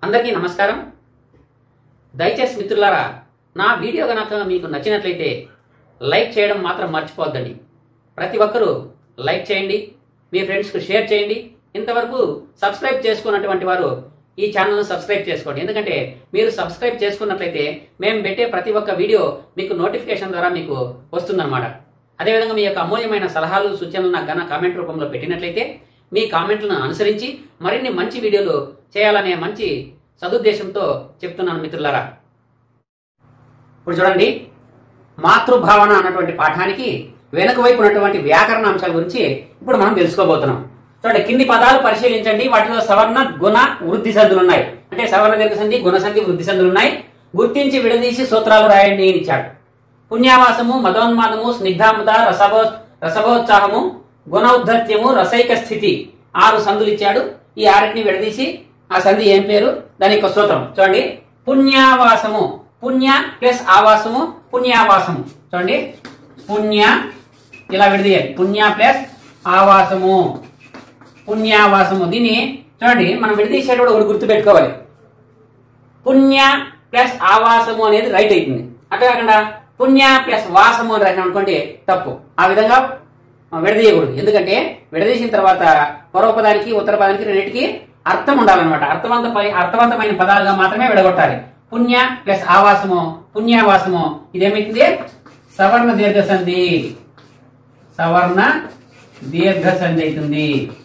అందరికీ నమస్కారం దయచేసి మిత్రులారా నా వీడియో కనుక మీకు నచ్చినట్లయితే లైక్ చేయడం మాత్రం మర్చిపోద్దండి ప్రతి ఒక్కరూ లైక్ చేయండి మీ ఫ్రెండ్స్కి షేర్ చేయండి ఇంతవరకు సబ్స్క్రైబ్ చేసుకున్నటువంటి వారు ఈ ఛానల్ను సబ్స్క్రైబ్ చేసుకోండి ఎందుకంటే మీరు సబ్స్క్రైబ్ చేసుకున్నట్లయితే మేము పెట్టే ప్రతి ఒక్క వీడియో మీకు నోటిఫికేషన్ ద్వారా మీకు వస్తుందన్నమాట అదేవిధంగా మీ యొక్క అమూల్యమైన సలహాలు సూచనలు నాకు గన కామెంట్ రూపంలో పెట్టినట్లయితే మీ కామెంట్లను అనుసరించి మరిన్ని మంచి వీడియోలు చేయాలనే మంచి సదుద్దేశంతో చెప్తున్నాను మిత్రులారా ఇప్పుడు చూడండి మాతృభావన అన్నటువంటి పాఠానికి వెనుక వైపు ఉన్నటువంటి వ్యాకరణ అంశాల గురించి ఇప్పుడు మనం తెలుసుకోబోతున్నాం చూడండి కింది పదాలు పరిశీలించండి వాటిలో సవర్ణ గుణ వృద్ధి సంధులు ఉన్నాయి అంటే సవర్ణ దీర్ఘ సంధి గుణ సంధి వృద్ధి సంధులు ఉన్నాయి గుర్తించి విడదీసి సూత్రాలు రాయండి అని ఇచ్చాడు పుణ్యావాసము మదోన్మాదము స్నిగ్ధామత రసభో రసభోత్సాహము గుణౌద్ధత్యము రసైక స్థితి ఆరు సందులు ఇచ్చాడు ఈ ఆరింటిని విడదీసి ఆ సంధి ఏం పేరు దాని యొక్క సూత్రం చూడండి పుణ్యావాసము పుణ్య ప్లస్ ఆవాసము పుణ్యావాసము చూడండి పుణ్య ఇలా విడదీయాలి పుణ్య ప్లస్ ఆవాసము పుణ్యావాసము దీన్ని చూడండి మనం విడదీసేటప్పుడు ఒకటి గుర్తు పెట్టుకోవాలి పుణ్య ప్లస్ ఆవాసము అనేది రైట్ అవుతుంది అట్లా కాకుండా పుణ్య ప్లస్ వాసము అని రాసినాం అనుకోండి తప్పు ఆ విధంగా విడదీయకూడదు ఎందుకంటే విడదీసిన తర్వాత పూర్వపదానికి ఉత్తర పదానికి రెండింటికి అర్థం ఉండాలన్నమాట అర్థవంత అర్థవంతమైన పదాలుగా మాత్రమే విడగొట్టాలి పుణ్య ప్లస్ ఆవాసము పుణ్యావాసము ఇదేమైతుంది సవర్ణ దీర్ఘ సంధి సవర్ణ దీర్ఘ సంధి అవుతుంది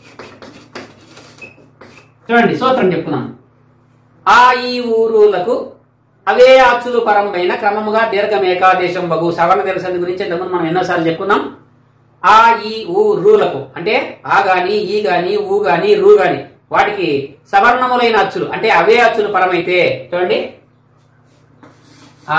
చూడండి సూత్రం చెప్పుకున్నాం ఆ ఈ ఊరులకు అవే అచ్చులు పరంపైన క్రమముగా దీర్ఘం ఏకాదేశం బగు సవర్ణ దీర్ఘ సంధి గురించి ఇంతకుముందు మనం ఎన్నోసార్లు చెప్పుకున్నాం ఆ ఈ ఊ రూలకు అంటే ఆ గాని ఈ గాని ఊ గాని రూ గాని వాటికి సవర్ణములైన అచ్చులు అంటే అవే అచ్చులు పరమైతే చూడండి ఆ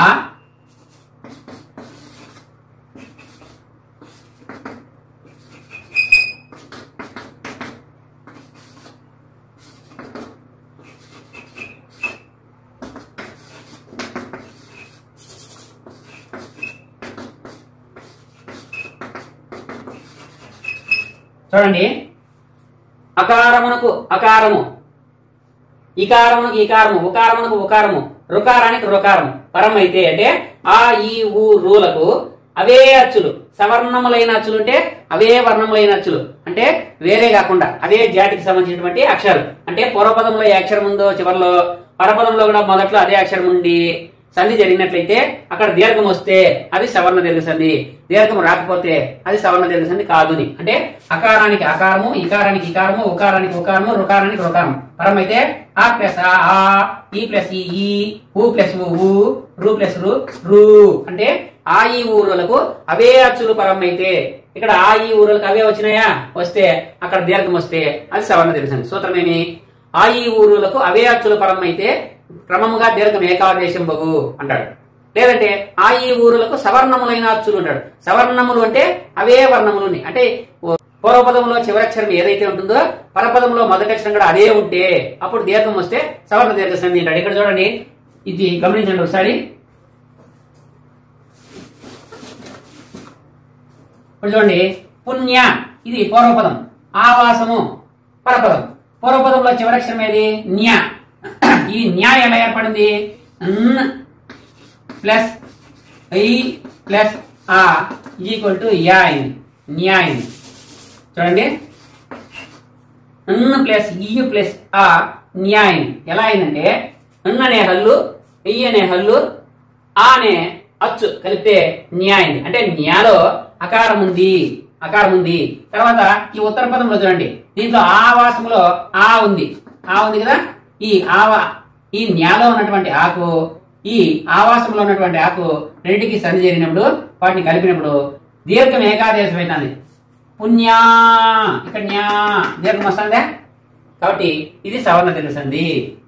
చూడండి అకారమునకు అకారము ఇకారమునకు ఇకారము ఉకారమునకు ఉకారము రుకారానికి రుకారము పరం అయితే అంటే ఆ ఈ ఊ రూలకు అవే అచ్చులు సవర్ణములైన అచ్చులు అంటే అవే వర్ణములైన అచ్చులు అంటే వేరే కాకుండా అదే జాతికి సంబంధించినటువంటి అక్షరాలు అంటే పూర్వపదంలో ఏ అక్షరం ఉందో చివరిలో పరపదంలో కూడా మొదట్లో అదే అక్షరం ఉండి సంధి జరిగినట్లయితే అక్కడ దీర్ఘం వస్తే అది సవర్ణ దీర్ఘ సంధి దీర్ఘం రాకపోతే అది సవర్ణ దీర్ఘ సంధి కాదుని అంటే అకారానికి అకారము ఇకారానికి ఇకారము ఉకారానికి ఉకారము రుకారానికి రుకారం పరం అయితే ఆ ప్లస్ ఆ ఆ, ఈ ప్లస్ ఈ ఈ ఊ ప్లస్ ఊ ఊ రు ప్లస్ రు రు అంటే ఆ ఈ ఊరులకు అవే అచ్చులు పరం అయితే ఇక్కడ ఆ ఈ ఊరులకు అవే వచ్చినాయా వస్తే అక్కడ దీర్ఘం వస్తే అది సవర్ణ దీర్ఘ సంధి సూత్రం ఏమి ఆ ఈ ఊరులకు అవే అచ్చుల పరం అయితే క్రమముగా దీర్ఘం ఏకాదేశం బగు అంటాడు లేదంటే ఆ ఈ ఊరులకు సవర్ణములైన అచ్చులు అంటాడు సవర్ణములు అంటే అవే వర్ణములు అంటే ఓ- పూర్వపదంలో చివరక్షరం ఏదైతే ఉంటుందో పరపదంలో మొదటి అక్షరం కూడా అదే ఉంటే అప్పుడు దీర్ఘం వస్తే సవర్ణ దీర్ఘ సంధి అంటాడు ఇక్కడ చూడండి ఇది గమనించండి ఒకసారి ఇప్పుడు చూడండి పుణ్య ఇది పూర్వపదం ఆవాసము పరపదం పూర్వపదంలో చివరక్షరం ఏది న్య ఈ న్యా ఎలా ఏర్పడింది న్ ప్లస్ ఐ ప్లస్ ఆ ఈక్వల్ టు యా అయింది న్యా అయింది చూడండి న్ ప్లస్ ఈ ప్లస్ ఆ న్యా అయింది ఎలా అయిందంటే న్ అనే హల్లు ఈ అనే హల్లు ఆ అనే అచ్చు కలిపితే న్యా అయింది అంటే న్యాలో అకారం ఉంది అకారం ఉంది తర్వాత ఈ ఉత్తర పదంలో చూడండి దీంట్లో ఆవాసములో ఆ ఉంది ఆ ఉంది కదా ఈ ఆవా ఈ న్యాలో ఉన్నటువంటి ఆకు ఈ ఆవాసంలో ఉన్నటువంటి ఆకు రెండింటికి సంధి చేరినప్పుడు వాటిని కలిపినప్పుడు దీర్ఘం ఏకాదేశం అవుతుంది పుణ్యా ఇక్కడ న్యా దీర్ఘం వస్తుందా కాబట్టి ఇది సవర్ణ దీర్ఘ సంధి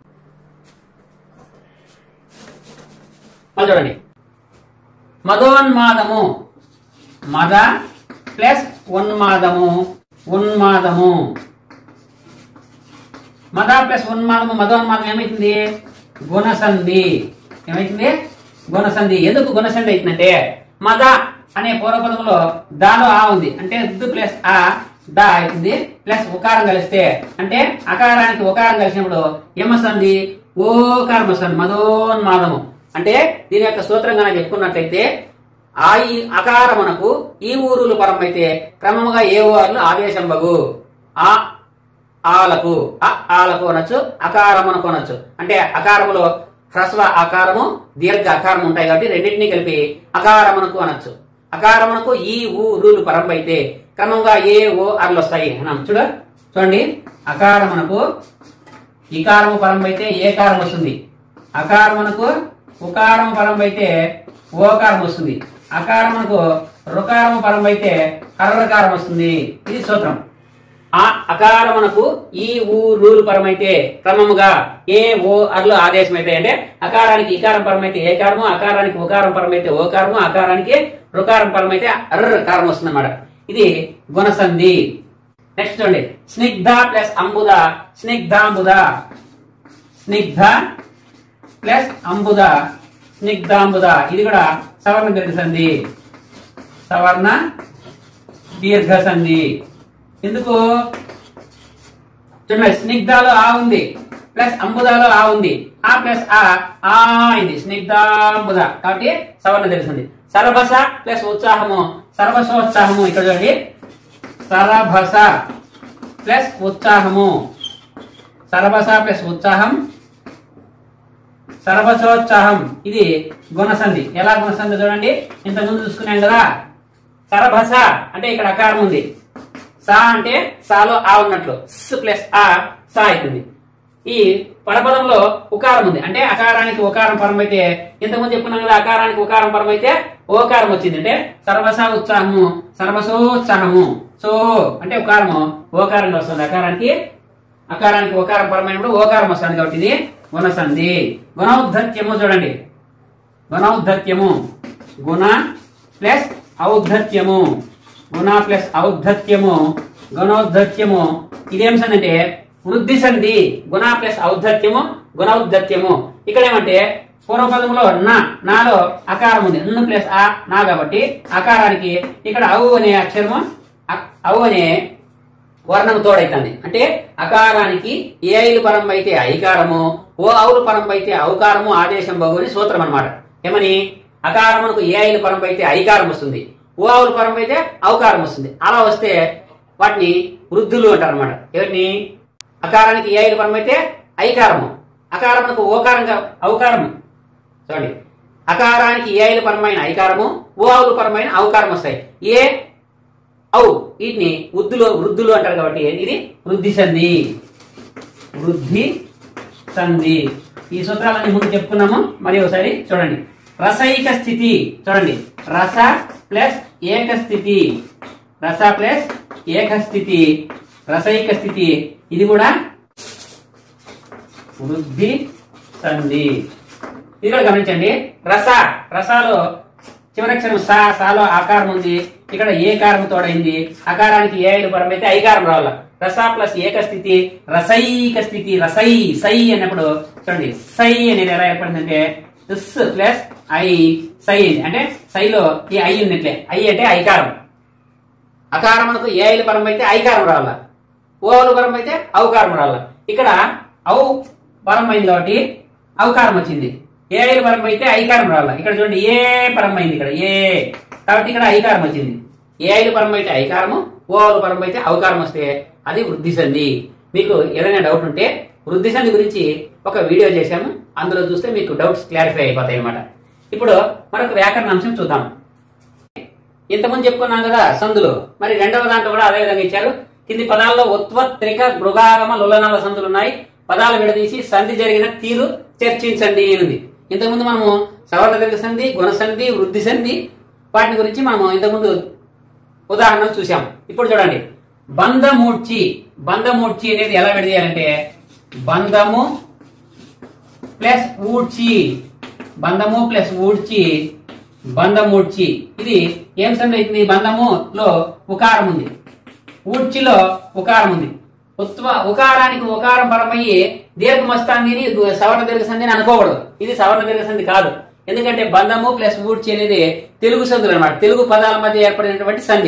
మళ్ళీ చూడండి మదోన్మాదము మద ప్లస్ ఉన్మాదము ఉన్మాదము మద ప్లస్ ఉన్మాదము మదోన్మాదం ఏమైతుంది గుణసంధి ఏమైతుంది గుణసంధి ఎందుకు గుణసంధి అవుతుందంటే మద అనే పూర్వపదంలో దాలో ఆ ఉంది అంటే దు ప్లస్ ఆ ద అవుతుంది ప్లస్ ఉకారం కలిస్తే అంటే అకారానికి ఉకారం కలిసినప్పుడు ఏమొస్తుంది ఓకారం వస్తుంది మదోన్మాదము అంటే దీని యొక్క సూత్రం కనుక చెప్పుకున్నట్లయితే ఆ ఈ అకారమునకు ఈ ఊరులు పరం అయితే క్రమముగా ఏ ఊర్లు ఆదేశంబగు ఆ ఆలకు అ ఆలకు అనొచ్చు అకారమునకు అనొచ్చు అంటే అకారములో హ్రస్వ ఆకారము దీర్ఘ అకారం ఉంటాయి కాబట్టి రెండింటినీ కలిపి అకారమునకు అనొచ్చు అకారమునకు ఈ ఊ రూలు పరం అయితే క్రమంగా ఏ ఓ అర్లు వస్తాయి అన్నాం చూడ చూడండి అకారమునకు ఇకారము పరం అయితే ఏకారం వస్తుంది అకారమునకు ఉకారం పరం అయితే ఓకారం వస్తుంది అకారమునకు రుకారము పరం అయితే హర్రకారం వస్తుంది ఇది సూత్రం ఆ అకారమునకు ఈ ఊ రూలు పరమైతే క్రమముగా ఏ ఓ అర్లు ఆదేశం అయితే అంటే అకారానికి ఇకారం పరమైతే ఏకారము అకారానికి ఉకారం పరమైతే ఓకారము అకారానికి రుకారం పరమైతే అర్ర కారం వస్తుంది అన్నమాట ఇది గుణసంధి నెక్స్ట్ చూడండి స్నిగ్ధ ప్లస్ అంబుద స్నిగ్ధాంబుద స్నిగ్ధ ప్లస్ అంబుద స్నిగ్ధాంబుద ఇది కూడా సవర్ణ దీర్ఘ సంధి సవర్ణ దీర్ఘ సంధి ఎందుకు చూడండి స్నిగ్ధాలో ఆ ఉంది ప్లస్ అంబుదాలో ఆ ఉంది ఆ ప్లస్ ఆ ఆ అయింది స్నిగ్ధాంబుద కాబట్టి సవర్ణ తెలిసింది సరభస ప్లస్ ఉత్సాహము సర్వసోత్సాహము ఇక్కడ చూడండి సరభస ప్లస్ ఉత్సాహము సరభస ప్లస్ ఉత్సాహం సర్వసోత్సాహం ఇది గుణసంధి ఎలా గుణసంధి చూడండి ఇంత ముందు చూసుకున్నాం కదా సరభస అంటే ఇక్కడ అకారం ఉంది సా అంటే సాలో ఆ ఉన్నట్లు స్ ప్లస్ ఆ సా అవుతుంది ఈ పరపదంలో ఉకారం ఉంది అంటే అకారానికి ఉకారం పరం అయితే ఇంతకుముందు చెప్పుకున్నాం కదా అకారానికి ఉకారం పరం అయితే ఓకారం వచ్చింది అంటే సర్వస ఉత్సాహము సర్వసోత్సాహము సో అంటే ఉకారము ఓకారంగా వస్తుంది అకారానికి అకారానికి ఓకారం పరమైనప్పుడు ఓకారం వస్తుంది కాబట్టి ఇది గుణసంధి గుణౌద్ధత్యము చూడండి గుణౌద్ధత్యము గుణ ప్లస్ ఔద్ధత్యము గుణ ప్లస్ ఔద్ధత్యము గుణౌద్ధత్యము ఇదేం సంధి అంటే వృద్ధి సంధి గుణ ప్లస్ ఔద్ధత్యము గుణౌద్ధత్యము ఇక్కడ ఏమంటే పూర్వపదంలో నా నాలో అకారం ఉంది న్ ప్లస్ ఆ నా కాబట్టి అకారానికి ఇక్కడ ఔ అనే అక్షరము అ- ఔ అనే వర్ణం తోడైతుంది అంటే అకారానికి ఏ ఐలు పరం అయితే ఐకారము ఓ ఔలు పరం అయితే ఔకారము ఆదేశం బగు అని సూత్రం అనమాట ఏమని అకారమునకు ఏ ఐలు పరం అయితే ఐకారం వస్తుంది ఓ ఔలు పరం అయితే ఔకారం వస్తుంది అలా వస్తే వాటిని వృద్ధులు అంటారు అనమాట ఎవరిని అకారానికి ఏ ఐలు పరం అయితే ఐకారము అకారమునకు ఓకారంగా ఔకారము చూడండి అకారానికి ఏ ఐలు పరమైన ఐకారము ఓ ఔలు పరమైన ఔకారం వస్తాయి ఏ ఔ వీటిని వృద్ధులు వృద్ధులు అంటారు కాబట్టి ఇది వృద్ధి సంధి వృద్ధి సంధి ఈ సూత్రాలన్నీ ముందు చెప్పుకున్నాము మరి ఒకసారి చూడండి రసైక స్థితి చూడండి రస ప్లస్ ఏక స్థితి రస ప్లస్ ఏక స్థితి రసైక స్థితి ఇది కూడా వృద్ధి సంధి ఇది కూడా గమనించండి రస రసాలో చివరక్షరం సా సాలో ఆకారం ఉంది ఇక్కడ ఏ కారం తోడైంది అకారానికి ఏ ఐదు పరం అయితే ఐకారం రావాల రస ప్లస్ ఏక స్థితి రసైక స్థితి రసై సై అన్నప్పుడు చూడండి సై అనేది ఎలా ఏర్పడిందంటే స్ ప్లస్ ఐ సై అంటే సైలో ఈ ఐ ఉన్నట్లే ఐ అంటే ఐకారం అకారమునకు ఏ ఐలు పరం అయితే ఐకారం రావాల ఓలు పరం అయితే ఔకారం రావాల ఇక్కడ ఔ పరం అయింది కాబట్టి ఔకారం వచ్చింది ఏ ఐలు పరం అయితే ఐకారం రావాల ఇక్కడ చూడండి ఏ పరం అయింది ఇక్కడ ఏ కాబట్టి ఇక్కడ ఐకారం వచ్చింది ఏ ఐలు పరం అయితే ఐకారము ఓలు పరం అయితే ఔకారం వస్తే అది వృద్ధి సంధి మీకు ఏదైనా డౌట్ ఉంటే వృద్ధి సంధి గురించి ఒక వీడియో చేశాము అందులో చూస్తే మీకు డౌట్స్ క్లారిఫై అయిపోతాయి అన్నమాట ఇప్పుడు మరొక వ్యాకరణ అంశం చూద్దాం ఇంతకుముందు చెప్పుకున్నాం కదా సందులు మరి రెండవ దాంట్లో కూడా అదే విధంగా ఇచ్చారు కింది పదాల్లో ఉత్వత్రిక మృగాగమ లులనాల సందులు ఉన్నాయి పదాలు విడదీసి సంధి జరిగిన తీరు చర్చించండి ఉంది ఇంతకుముందు మనము సవర్ణ దీర్ఘ సంధి గుణ సంధి వృద్ధి సంధి వాటిని గురించి మనము ఇంతకుముందు ఉదాహరణలు చూసాం ఇప్పుడు చూడండి బంధమూడ్చి బంధమూడ్చి అనేది ఎలా విడదీయాలంటే బంధము ప్లస్ ఊడ్చి బంధము ప్లస్ ఊడ్చి బంధమూడ్చి ఇది ఏం సంధి అవుతుంది బంధములో ఉకారం ఉంది ఊడ్చిలో ఉకారం ఉంది ఉత్వ ఉకారానికి ఉకారం పరమయ్యి దీర్ఘమస్తాంగిని సవర్ణ దీర్ఘ సంధి అని అనుకోకూడదు ఇది సవర్ణ దీర్ఘ సంధి కాదు ఎందుకంటే బంధము ప్లస్ ఊడ్చి అనేది తెలుగు సంధులు అన్నమాట తెలుగు పదాల మధ్య ఏర్పడినటువంటి సంధి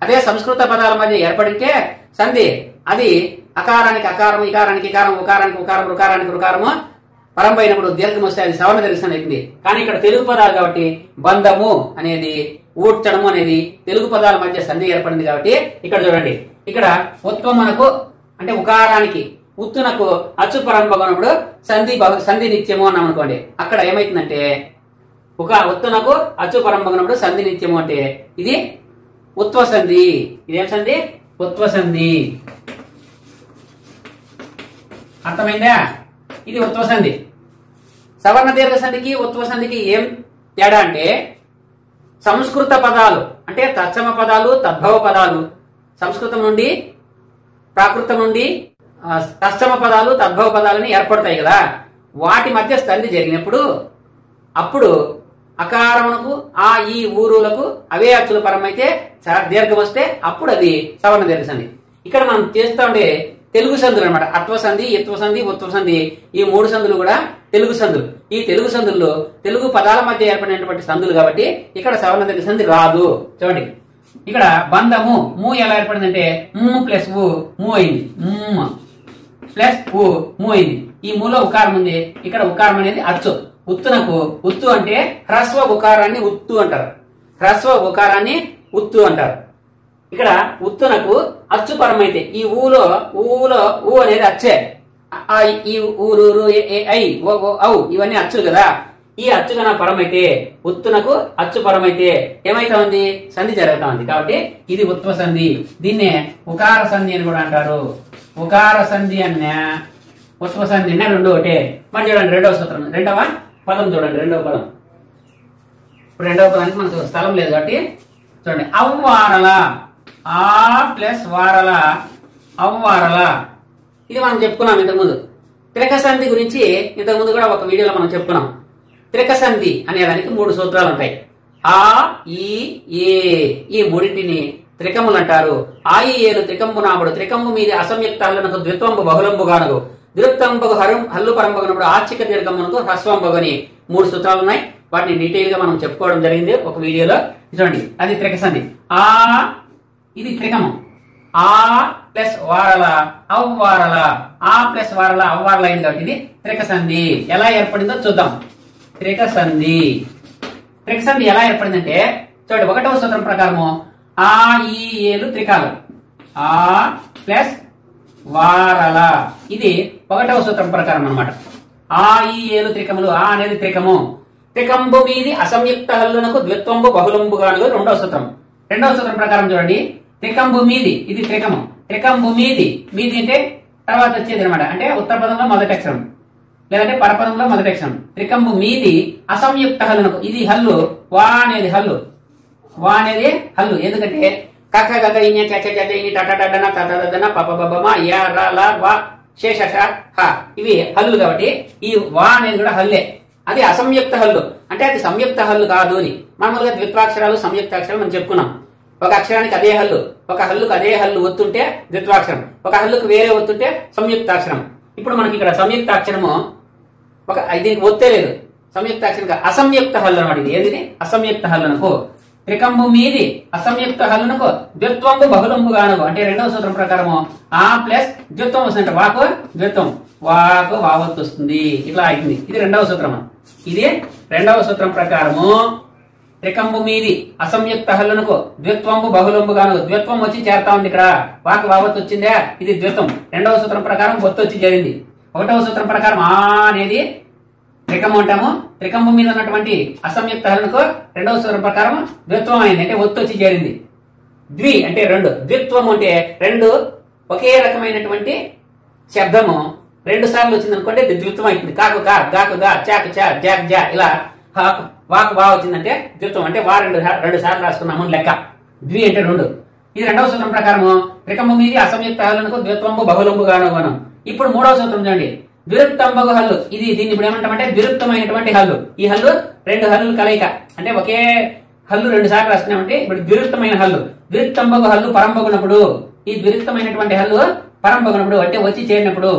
అదే సంస్కృత పదాల మధ్య ఏర్పడితే సంధి అది అకారానికి అకారం ఇకారానికి ఇకారం ఉకారానికి ఉకారం రుకారానికి రుకారము పరంపైనప్పుడు దీర్ఘం వస్తే అది సవర్ణ దీర్ఘం అవుతుంది కానీ ఇక్కడ తెలుగు పదాలు కాబట్టి బంధము అనేది ఊడ్చడము అనేది తెలుగు పదాల మధ్య సంధి ఏర్పడింది కాబట్టి ఇక్కడ చూడండి ఇక్కడ ఉత్వం మనకు అంటే ఉకారానికి ఉత్తునకు అచ్చు పరంపగనప్పుడు సంధి బహు- సంధి నిత్యము అన్నాం అనుకోండి అక్కడ ఏమైతుందంటే ఒక ఉత్తునకు అచ్చు పరంపగనప్పుడు సంధి నిత్యము అంటే ఇది ఉత్వ సంధి ఇదేం సంధి ఉత్వ సంధి అర్థమైందా ఇది ఉత్వ సంధి సవర్ణ దీర్ఘ సంధికి ఉత్వ సంధికి ఏం తేడా అంటే సంస్కృత పదాలు అంటే తత్సమ పదాలు తద్భవ పదాలు సంస్కృతం నుండి ప్రాకృతం నుండి ఆ, తత్సమ పదాలు తద్భవ పదాలని ఏర్పడతాయి కదా వాటి మధ్య సంధి జరిగినప్పుడు అప్పుడు అకారమునకు ఆ ఈ ఊరులకు అవే అచ్చుల పరమైతే చ- దీర్ఘం వస్తే అప్పుడు అది సవర్ణ దీర్ఘ సంధి ఇక్కడ మనం చేస్తూ ఉండే తెలుగు సంధులు అనమాట అత్వ సంధి ఎత్వ సంధి ఉత్వ సంధి ఈ మూడు సంధులు కూడా తెలుగు సంధులు ఈ తెలుగు సంధుల్లో తెలుగు పదాల మధ్య ఏర్పడినటువంటి సంధులు కాబట్టి ఇక్కడ సవర్ణ దీర్ఘ సంధి రాదు చూడండి ఇక్కడ బంధము ము ఎలా ఏర్పడిందంటే ము ప్లస్ ఊ ము అయింది మ్మ్. ప్లస్ ఊ ము అయింది ఈ మూలో ఉకారం ఉంది ఇక్కడ ఉకారం అనేది అచ్చు ఉత్తునకు ఉత్తు అంటే హ్రస్వ ఉకారాన్ని ఉత్తు అంటారు హ్రస్వ ఉకారాన్ని ఉత్తు అంటారు ఇక్కడ ఉత్తునకు అచ్చు పరమైతే ఈ ఊలో ఊలో ఊ అనేది అచ్చే ఆ ఈ ఊరు రు, ఏ, ఏ, ఐ ఓ ఓ ఔ ఇవన్నీ అచ్చులు కదా ఈ అచ్చు కన్నా పరమైతే ఉత్తునకు అచ్చు పరమైతే ఏమైతా ఉంది సంధి జరుగుతా ఉంది కాబట్టి ఇది ఉత్వ సంధి దీన్నే ఉకార సంధి అని కూడా అంటారు ఉకార సంధి అన్న ఉత్వ సంధి అన్న రెండు ఒకటే మరి చూడండి రెండవ సూత్రం రెండవ పదం చూడండి రెండవ పదం ఇప్పుడు రెండవ పదానికి మనకు స్థలం లేదు కాబట్టి చూడండి అవ్వారల ఆ ప్లస్ వారల అవ్వారల ఇది మనం చెప్పుకున్నాం ఇంతకుముందు త్రికసంధి గురించి ఇంతకుముందు కూడా ఒక వీడియోలో మనం చెప్పుకున్నాం త్రికసంధి అనే దానికి మూడు సూత్రాలు ఉంటాయి ఆ ఈ ఏ ఈ మూడింటిని త్రికములు అంటారు ఆ ఈ ఏలు త్రికంబు నాముడు త్రికంబు మీది అసంయుక్త హల్లునకు ద్విత్వంబు బహుళంబుగానగు ద్విత్వంబగు హరం హల్లు పరంబగునప్పుడు ఆచిక దీర్ఘమునకు హ్రస్వంబగని మూడు సూత్రాలు ఉన్నాయి వాటిని డీటెయిల్ గా మనం చెప్పుకోవడం జరిగింది ఒక వీడియోలో చూడండి అది త్రికసంధి ఆ ఇది త్రికము ఆ ప్లస్ వారల అవ్వారల ఆ ప్లస్ వారల అవ్వారల అయింది కాబట్టి ఇది త్రికసంధి ఎలా ఏర్పడిందో చూద్దాం త్రికసంధి త్రికసంధి ఎలా ఏర్పడిందంటే చూడండి ఒకటవ సూత్రం ప్రకారము ఆ ఈ ఏలు త్రికాలు ఆ ప్లస్ వారల ఇది ఒకటవ సూత్రం ప్రకారం అన్నమాట ఆ ఈ ఏలు త్రికములు ఆ అనేది త్రికము త్రికంబు మీది అసంయుక్త హల్లునకు ద్విత్వంబు బహుళంబుగాను రెండవ సూత్రం రెండవ సూత్రం ప్రకారం చూడండి త్రికంబు మీది ఇది త్రికము త్రికంబు మీది మీది అంటే తర్వాత వచ్చేది అనమాట అంటే ఉత్తర పదంలో మొదటి అక్షరం లేదంటే పరపదంలో మొదటి అక్షరం త్రికంబు మీది అసంయుక్త హల్లునకు ఇది హల్లు వా అనేది హల్లు వా అనేది హల్లు ఎందుకంటే కక్క గగ ఇన్య చ చ చ చ ఇని టట టడన తత తదన పప పపమ య ర ల వ శేష ష హ ఇవి హల్లులు కాబట్టి ఈ వా అనేది కూడా హల్లే అది అసంయుక్త హల్లు అంటే అది సంయుక్త హల్లు కాదు అని మామూలుగా ద్విత్వాక్షరాలు సంయుక్త అక్షరాలు మనం చెప్పుకున్నాం ఒక అక్షరానికి అదే హల్లు ఒక హల్లుకు అదే హల్లు ఒత్తుంటే ద్విత్వాక్షరం ఒక హల్లుకు వేరే ఒత్తుంటే సంయుక్తాక్షరం ఇప్పుడు మనకి ఇక్కడ సంయుక్తాక్షరము ఒక దీనికి ఒత్తే లేదు సంయుక్త అక్షరం అసంయుక్త హల్లు అనమాట ఇది ఏంటిది అసంయుక్త హల్లునకు త్రికంబు మీది అసంయుక్త హల్లునకు ద్విత్వంబు బహుళంబు గానకు అంటే రెండవ సూత్రం ప్రకారము ఆ ప్లస్ ద్విత్వం వస్తుంది అంటే వాకు ద్విత్వం వాకు వావత్తు వస్తుంది ఇట్లా అయింది ఇది రెండవ సూత్రము ఇది రెండవ సూత్రం ప్రకారము త్రికంబు మీది అసంయుక్త హల్లునకు ద్విత్వంబు బహుళంబు గాను ద్విత్వం వచ్చి చేరుతా ఉంది ఇక్కడ వాకు వావత్తు వచ్చిందా ఇది ద్విత్వం రెండవ సూత్రం ప్రకారం ఒత్తు వచ్చి చేరింది ఒకటవ సూత్రం ప్రకారం ఆ అనేది త్రికము అంటాము త్రికము మీద ఉన్నటువంటి అసంయుక్త హల్లునకు రెండవ సూత్రం ప్రకారం ద్విత్వం అయింది అంటే ఒత్తు వచ్చి చేరింది ద్వి అంటే రెండు ద్విత్వం అంటే రెండు ఒకే రకమైనటువంటి శబ్దము రెండు సార్లు వచ్చింది అనుకోండి ఇది ద్విత్వం అవుతుంది కాకు కా గాకు గా చాకు చా జాక్ జా ఇలా హాకు వాకు వా వచ్చిందంటే ద్విత్వం అంటే వా రెండు సా- రెండు సార్లు రాసుకున్నాము అని లెక్క ద్వి అంటే రెండు ఇది రెండవ సూత్రం ప్రకారము త్రికము మీది అసంయుక్త హల్లునకు ద్విత్వంబు బహుళంబు గాను గాను ఇప్పుడు మూడవ సూత్రం చూడండి ద్విరుక్తంబగు హల్లు ఇది దీన్ని ఇప్పుడు ఏమంటామంటే ద్విరుక్తమైనటువంటి హల్లు ఈ హల్లు రెండు హల్లులు కలయిక అంటే ఒకే హల్లు రెండు సార్లు రాస్తున్నామంటే ఇప్పుడు ద్విరుక్తమైన హల్లు ద్విరుక్తంబగు హల్లు పరంబగునప్పుడు ఈ ద్విరుక్తమైనటువంటి హల్లు పరంబగునప్పుడు అంటే వచ్చి చేరినప్పుడు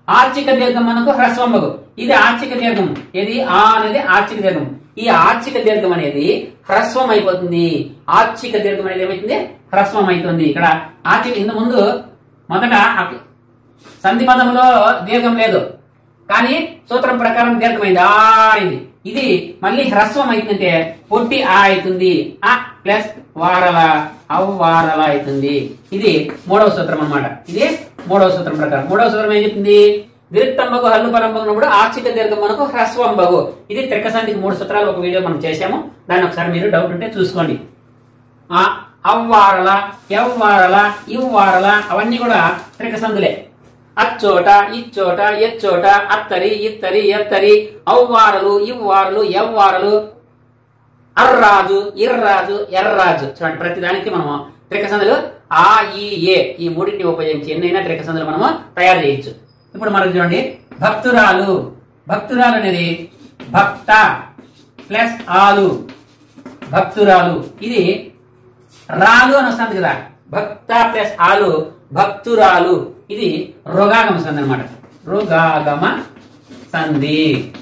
ఆర్చిక దీర్ఘం మనకు హ్రస్వంబగు ఇది ఆర్చిక దీర్ఘం ఇది ఆ అనేది ఆర్చిక దీర్ఘం ఈ ఆర్చిక దీర్ఘం అనేది హ్రస్వం అయిపోతుంది ఆర్చిక దీర్ఘం అనేది ఏమైతుంది హ్రస్వం అవుతుంది ఇక్కడ ఆర్చిక ఇంత ముందు మొదట అక్- సంధి పదంలో దీర్ఘం లేదు కానీ సూత్రం ప్రకారం దీర్ఘమైంది ఆ అయింది ఇది మళ్ళీ హ్రస్వం అవుతుందంటే పొట్టి ఆ అవుతుంది ఆ ప్లస్ వారల అవ్వారల అవుతుంది ఇది మూడవ సూత్రం అన్నమాట ఇది మూడవ సూత్రం ప్రకారం మూడవ సూత్రం ఏం చెప్తుంది విరుక్తంబగు హల్లు పరంబగునప్పుడు ఆర్చిక దీర్ఘం మనకు హ్రస్వంబగు ఇది త్రిక సంధికి మూడు సూత్రాలు ఒక వీడియో మనం చేశాము దాన్ని ఒకసారి మీరు డౌట్ ఉంటే చూసుకోండి ఆ అవ్వారల ఎవ్వారల ఇవ్వారల అవన్నీ కూడా త్రిక సందులే అచ్చోట ఇచ్చోట ఎచ్చోట అత్తరి ఇత్తరి ఎత్తరి అవ్వారలు ఇవ్వారలు ఎవ్వారలు అర్రాజు ఇర్రాజు ఎర్రాజు చూడండి ప్రతి దానికి మనము త్రిక సందులు ఆ ఈ ఏ ఈ మూడింటిని ఉపయోగించి ఎన్నైనా త్రిక సందులు మనము తయారు చేయొచ్చు ఇప్పుడు మనకు చూడండి భక్తురాలు భక్తురాలు అనేది భక్త ప్లస్ ఆలు భక్తురాలు ఇది రాలు అని వస్తుంది కదా భక్త ప్లస్ ఆలు భక్తురాలు ఇది రుగాగమ సంధి అనమాట రుగాగమ సంధి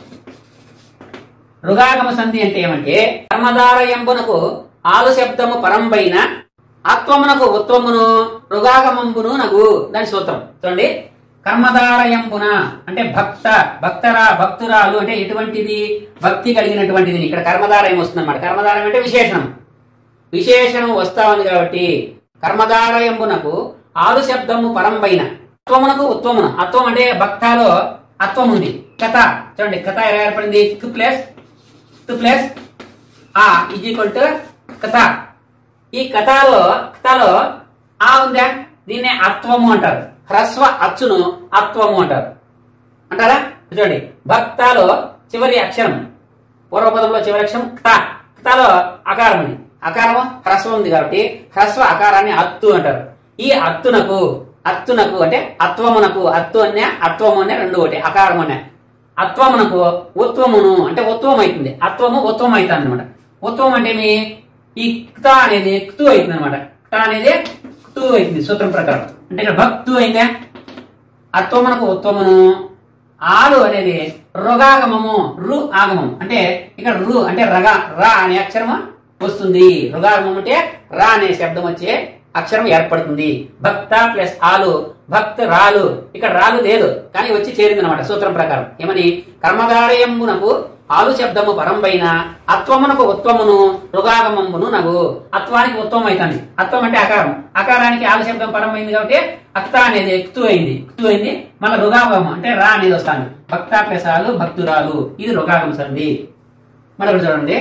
రుగాగమ సంధి అంటే ఏమంటే కర్మధార ఎంబునకు ఆలు శబ్దము పరంపైన ఆత్వమునకు ఉత్వమును రుగాగమంబును నగు దాని సూత్రం చూడండి కర్మధార ఎంబున అంటే భక్త భక్తరా భక్తురాలు అంటే ఎటువంటిది భక్తి కలిగినటువంటిది ఇక్కడ కర్మధారయం వస్తుంది అనమాట కర్మధారం అంటే విశేషణం విశేషణం వస్తా ఉంది కాబట్టి కర్మధారయంబునకు ఆలు శబ్దము పరంపైన అత్వమునకు ఉత్వమున అత్వం అంటే భక్తాలో అత్వం ఉంది కథ చూడండి కథ ఎలా ఏర్పడింది క్ ప్లస్ టు ప్లస్ ఆ ఈజ్ ఈక్వల్ టు కథ ఈ కథలో కథలో ఆ ఉందా దీన్నే అత్వము అంటారు హ్రస్వ అచ్చును అత్వము అంటారు అంటారా చూడండి భక్తాలో చివరి అక్షరం పూర్వపదంలో చివరి అక్షరం క్త క్తలో అకారం ఉంది అకారము హ్రస్వం ఉంది కాబట్టి హ్రస్వ అకారాన్ని అత్తు అంటారు ఈ అత్తునకు అత్తునకు అంటే అత్వమునకు అత్తు అనే అత్వము అనే రెండు ఒకటి అకారం అనే అత్వమునకు ఉత్వమును అంటే ఉత్వం అవుతుంది అత్వము ఉత్వం అవుతుంది అనమాట ఉత్వం అంటే మీ ఈ క్త అనేది క్తు అవుతుంది అనమాట క్త అనేది క్తు అవుతుంది సూత్రం ప్రకారం అంటే ఇక్కడ భక్తు అయిందా అత్వమునకు ఉత్వమును ఆలు అనేది రుగాగమము రు ఆగమం అంటే ఇక్కడ రు అంటే రగ రా అనే అక్షరము వస్తుంది రుగాగమం అంటే రా అనే శబ్దం వచ్చే అక్షరం ఏర్పడుతుంది భక్త ప్లస్ ఆలు భక్త రాలు ఇక్కడ రాలు లేదు కానీ వచ్చి చేరింది అనమాట సూత్రం ప్రకారం ఏమని కర్మధారయంబునకు ఆలు శబ్దము పరంపైన అత్వమునకు ఉత్వమును రుగాగమంబును నగు అత్వానికి ఉత్వం అవుతుంది అత్వం అంటే అకారం అకారానికి ఆలు శబ్దం పరమైంది కాబట్టి అక్త అనేది ఎక్కుతూ అయింది ఎక్కుతూ అయింది మళ్ళీ రుగాగమం అంటే రా అనేది వస్తాను భక్త ప్లస్ ఆలు భక్తురాలు ఇది రుగాగం సంధి మరొకటి చూడండి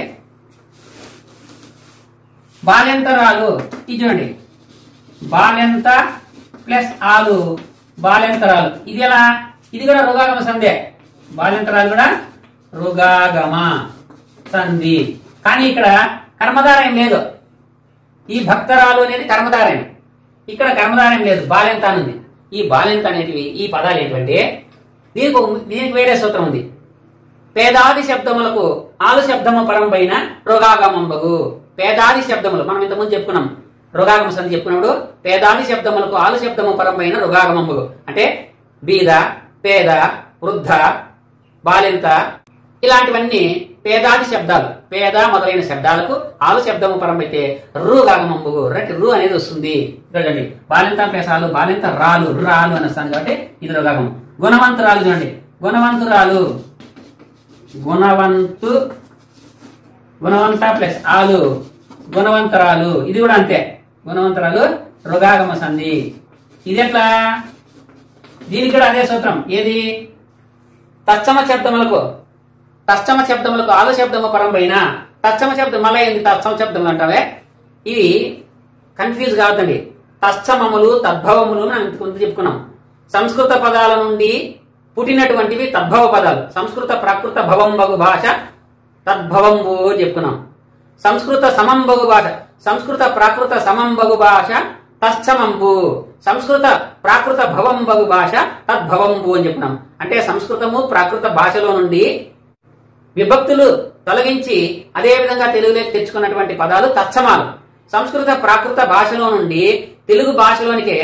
బాలెంతరాలు ఇది చూడండి బాలెంత ప్లస్ ఆలు బాలెంతరాలు ఇది ఎలా ఇది కూడా రుగాగమ సంధే బాలెంతరాలు కూడా రుగాగమ సంధి కానీ ఇక్కడ కర్మధారయం లేదు ఈ భక్తరాలు అనేది కర్మధారయం ఇక్కడ కర్మధారయం లేదు బాలెంత అని ఉంది ఈ బాలెంత అనేటివి ఈ పదాలు ఏంటంటే దీనికి ఒక- దీనికి వేరే సూత్రం ఉంది పేదాది శబ్దములకు ఆలు శబ్దము పరంపైన రుగాగమంబగు పేదాది శబ్దములు మనం ఇంతకుముందు చెప్పుకున్నాం రుగాగమ సంధి చెప్పుకున్నప్పుడు పేదాది శబ్దములకు ఆలు శబ్దము పరంపైన రుగాగమంబగు అంటే బీద పేద వృద్ధ బాలింత ఇలాంటివన్నీ పేదాది శబ్దాలు పేద మొదలైన శబ్దాలకు ఆలు శబ్దము పరమైతే రు గాగమంబుగు అంటే రు అనేది వస్తుంది చూడండి బాలింత పేసాలు బాలింత రాలు రాలు అని వస్తాను కాబట్టి ఇది రుగాగం గుణవంతురాలు చూడండి గుణవంతురాలు గుణవంతు గుణవంత ప్లస్ ఆలు గుణవంతరాలు ఇది కూడా అంతే గుణవంతరాలు రుగాగమ సంధి ఇది ఎట్లా దీనికి కూడా అదే సూత్రం ఏది తచ్చమ శబ్దములకు తచ్చమ శబ్దములకు ఆలు శబ్దము పరంపైన తచ్చమ శబ్దం మళ్ళీ ఏంది తచ్చమ శబ్దం అంటావే ఇవి కన్ఫ్యూజ్ కావద్దండి తచ్చమములు తద్భవములు అని ఇంతకుముందు చెప్పుకున్నాం సంస్కృత పదాల నుండి పుట్టినటువంటివి తద్భవ పదాలు సంస్కృత ప్రాకృత భవంబగు భాష తద్భవంబు అని చెప్పుకున్నాం సంస్కృత సమంబగు భాష సంస్కృత ప్రాకృత సమంబగు భాష తచ్చమంబు సంస్కృత ప్రాకృత భవంబగు భాష తద్భవంబు అని చెప్పుకున్నాం అంటే సంస్కృతము ప్రాకృత భాషలో నుండి విభక్తులు తొలగించి అదే విధంగా తెలుగులోకి తెచ్చుకున్నటువంటి పదాలు తత్సమాలు సంస్కృత ప్రాకృత భాషలో నుండి తెలుగు భాషలోనికి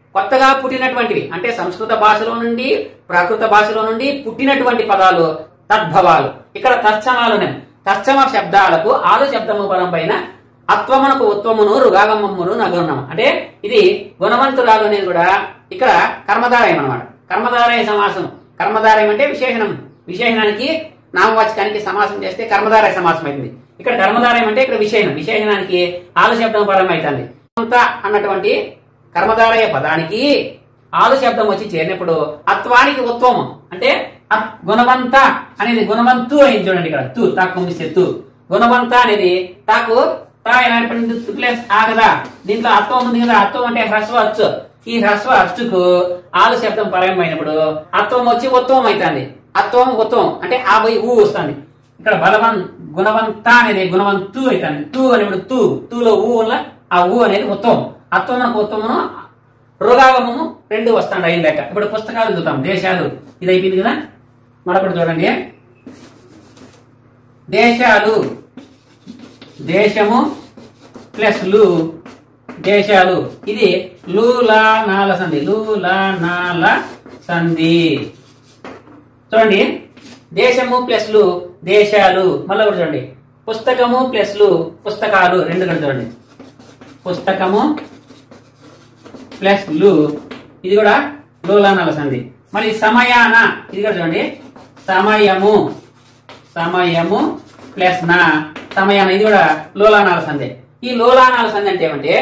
కొత్తగా పుట్టినటువంటివి అంటే సంస్కృత భాషలో నుండి ప్రాకృత భాషలో నుండి పుట్టినటువంటి పదాలు తద్భవాలు ఇక్కడ తత్సమాలు తత్సమ శబ్దాలకు ఆలు శబ్దము పదం పైన అత్వమునకు ఉత్వమును రుగాగమమ్మును నగరుణం అంటే ఇది గుణవంతురాలు అనేది కూడా ఇక్కడ కర్మధారయం అన్నమాట కర్మధారయ సమాసం కర్మధారయం అంటే విశేషణం విశేషణానికి నామవాచకానికి సమాసం చేస్తే కర్మధారయ సమాసం అవుతుంది ఇక్కడ కర్మధారయం అంటే ఇక్కడ విశేషణం విశేషణానికి ఆలు శబ్దం పరం అవుతుంది అంత అన్నటువంటి కర్మధారయ పదానికి ఆలు శబ్దం వచ్చి చేరినప్పుడు అత్వానికి ఉత్వము అంటే అత్- గుణవంత అనేది గుణవంతు అయింది చూడండి ఇక్కడ తు తాకు మిస్తే తు గుణవంత అనేది తాకు తా ఏమైనటువంటి ప్లస్ ఆ కదా దీంట్లో అత్వం ఉంది కదా అత్వం అంటే హ్రస్వ అచ్చు ఈ హ్రస్వ అచ్చుకు ఆలు శబ్దం పరమైనప్పుడు అత్వం వచ్చి ఉత్వం అవుతుంది అత్వం ఉత్వం అంటే ఆ పోయి ఊ వస్తుంది ఇక్కడ బలవన్ గుణవంత అనేది గుణవంతు అవుతుంది తూ అనేప్పుడు తూ తూలో ఊ వల్ల ఆ ఊ అనేది ఉత్వం అత్వమునకు ఉత్తమము రుగాగమము రెండు వస్తాడు అయిన లెక్క ఇప్పుడు పుస్తకాలు చూద్దాం దేశాలు ఇది అయిపోయింది కదా మరొకటి చూడండి దేశాలు దేశము ప్లస్ లు దేశాలు ఇది లూలా నాల సంధి లూలా నాల సంధి చూడండి దేశము ప్లస్ లు దేశాలు మళ్ళీ ఒకటి చూడండి పుస్తకము ప్లస్ లు పుస్తకాలు రెండు కూడా చూడండి పుస్తకము ప్లస్ లు ఇది కూడా లోలానాల సంధి మళ్ళీ సమయాన ఇది కూడా చూడండి సమయము సమయము ప్లస్ నా సమయాన ఇది కూడా లోలానాల సంధి ఈ లోలానాల సంధి అంటే ఏమంటే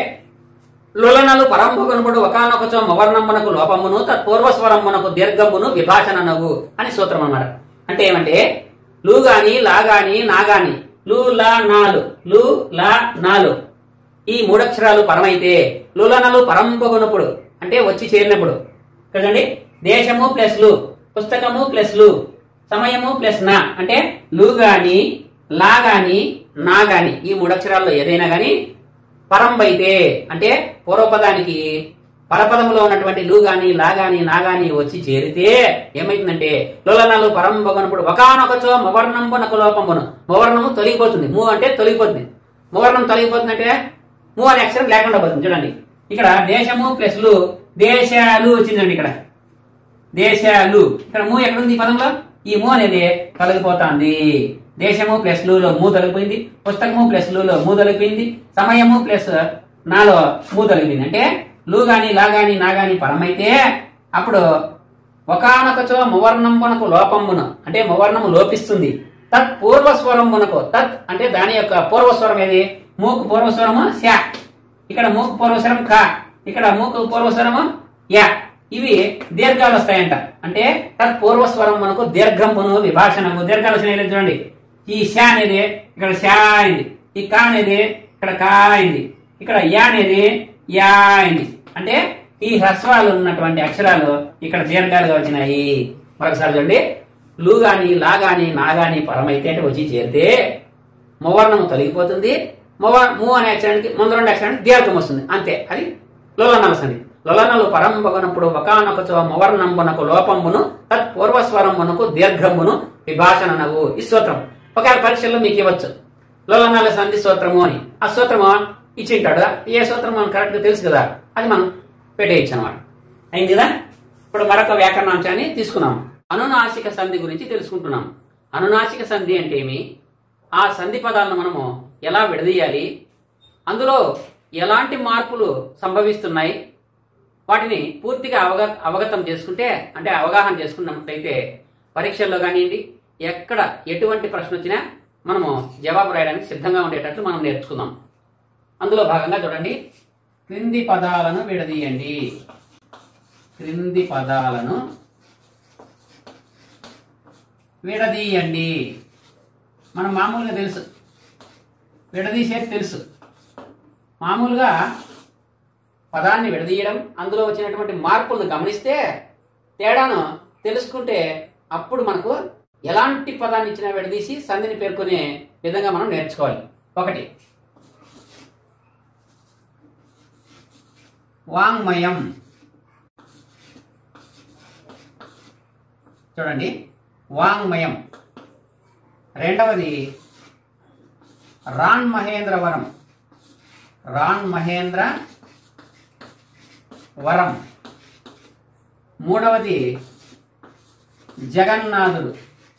లులనలు పరంభుగనుడు ఒకనొకచో మవర్ణమునకు లోపమును తత్పూర్వస్వరమునకు దీర్ఘమును విభాషణనగు అని సూత్రం అన్నమాట అంటే ఏమంటే లు గాని లా గాని నా గాని లు లా నాలు లు లా నాలు ఈ మూడక్షరాలు పరమైతే లులనలు పరంభుగనుపుడు అంటే వచ్చి చేరినప్పుడు కదండి దేశము ప్లస్ లు పుస్తకము ప్లస్ లు సమయము ప్లస్ నా అంటే లు గాని లా గాని నా గాని ఈ మూడక్షరాల్లో ఏదైనా గాని పరంబైతే అంటే పూర్వపదానికి పరపదములో ఉన్నటువంటి లు గాని లా గాని నా గాని వచ్చి చేరితే ఏమైతుందంటే లోలనాలు పరంబగనప్పుడు ఒకనొకచో మవర్ణంబునకు లోపంబును మవర్ణము తొలగిపోతుంది ము అంటే తొలగిపోతుంది మవర్ణం తొలగిపోతుంది అంటే ము అనే అక్షరం లేకుండా పోతుంది చూడండి ఇక్కడ దేశము ప్లస్ లు దేశాలు వచ్చిందండి ఇక్కడ దేశాలు ఇక్కడ మూ ఎక్కడ ఉంది ఈ పదంలో ఈ మూ అనేది తొలగిపోతుంది దేశము ప్లస్ లులో మూ తొలగిపోయింది పుస్తకము ప్లస్ లులో మూ తొలగిపోయింది సమయము ప్లస్ నాలో మూ తొలగిపోయింది అంటే లు గాని లా గాని నా గాని పరమైతే అప్పుడు ఒకనొకచో మువర్ణంబునకు లోపంబును అంటే మువర్ణము లోపిస్తుంది తత్ పూర్వస్వరంబునకు తత్ అంటే దాని యొక్క పూర్వస్వరం ఏది మూకు పూర్వస్వరము శా ఇక్కడ మూకు పూర్వస్వరం కా ఇక్కడ మూకు పూర్వస్వరము యా ఇవి దీర్ఘాలు వస్తాయంట అంటే తత్ పూర్వస్వరం మనకు దీర్ఘంపును విభాషణము దీర్ఘాలు వచ్చినాయి చూడండి ఈ షా అనేది ఇక్కడ షా అయింది ఈ కా అనేది ఇక్కడ కా అయింది ఇక్కడ యా అనేది యా అయింది అంటే ఈ హ్రస్వాలు ఉన్నటువంటి అక్షరాలు ఇక్కడ దీర్ఘాలుగా వచ్చినాయి మరొకసారి చూడండి లు గాని లా గాని నా గాని పరమైతే అంటే వచ్చి చేరితే మువర్ణము తొలగిపోతుంది మువ ము అనే అక్షరానికి ముందు రెండు అక్షరానికి దీర్ఘం వస్తుంది అంతే అది లోలనల సంధి లొలనలు పరంబగనప్పుడు ఒకనొకచో మువర్ణంబునకు లోపంబును తత్ పూర్వస్వరమునకు దీర్ఘమును విభాషణనగు ఈ సూత్రం ఒకవేళ పరీక్షల్లో మీకు ఇవ్వచ్చు లోలనాల సంధి సూత్రము అని ఆ సూత్రము ఇచ్చింటాడు ఏ సూత్రం మనం కరెక్ట్ గా తెలుసు కదా అది మనం పెట్టేయచ్చు అనమాట అయింది కదా ఇప్పుడు మరొక వ్యాకరణాంశాన్ని తీసుకున్నాం అనునాసిక సంధి గురించి తెలుసుకుంటున్నాం అనునాసిక సంధి అంటే ఏమి ఆ సంధి పదాలను మనము ఎలా విడదీయాలి అందులో ఎలాంటి మార్పులు సంభవిస్తున్నాయి వాటిని పూర్తిగా అవగ అవగతం చేసుకుంటే అంటే అవగాహన చేసుకున్నట్లయితే పరీక్షల్లో కానివ్వండి ఎక్కడ ఎటువంటి ప్రశ్న వచ్చినా మనము జవాబు రాయడానికి సిద్ధంగా ఉండేటట్లు మనం నేర్చుకుందాం అందులో భాగంగా చూడండి క్రింది పదాలను విడదీయండి క్రింది పదాలను విడదీయండి మనం మామూలుగా తెలుసు విడదీసేది తెలుసు మామూలుగా పదాన్ని విడదీయడం అందులో వచ్చినటువంటి మార్పులను గమనిస్తే తేడాను తెలుసుకుంటే అప్పుడు మనకు ఎలాంటి పదాన్ని ఇచ్చినా విడదీసి సంధిని పేర్కొనే విధంగా మనం నేర్చుకోవాలి ఒకటి వాంగ్మయం చూడండి వాంగ్మయం రెండవది రాన్ మహేంద్రవరం రాన్ మహేంద్ర వరం మూడవది జగన్నాథుడు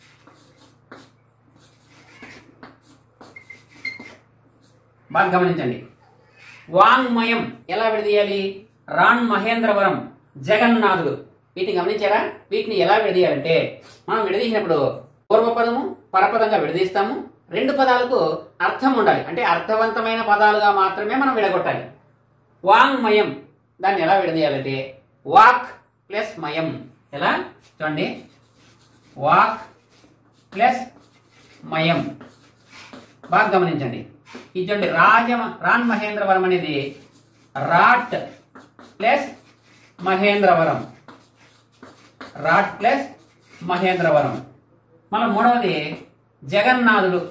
బాగా గమనించండి వాంగ్మయం ఎలా విడదీయాలి రాన్ మహేంద్రవరం జగన్నాథుడు వీటిని గమనించారా వీటిని ఎలా విడదీయాలంటే మనం విడదీసినప్పుడు పూర్వపదము పరపదంగా విడదీస్తాము రెండు పదాలకు అర్థం ఉండాలి అంటే అర్థవంతమైన పదాలుగా మాత్రమే మనం విడగొట్టాలి వాంగ్మయం దాన్ని ఎలా విడదీయాలంటే వాక్ ప్లస్ మయం ఎలా చూడండి వాక్ ప్లస్ మయం బాగా గమనించండి ఇది చూడండి రాజ రాన్ మహేంద్రవరం అనేది రాట్ ప్లస్ మహేంద్రవరం రాట్ ప్లస్ మహేంద్రవరం మన మూడవది జగన్నాథుడు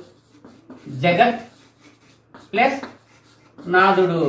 జగత్ ప్లస్ నాథుడు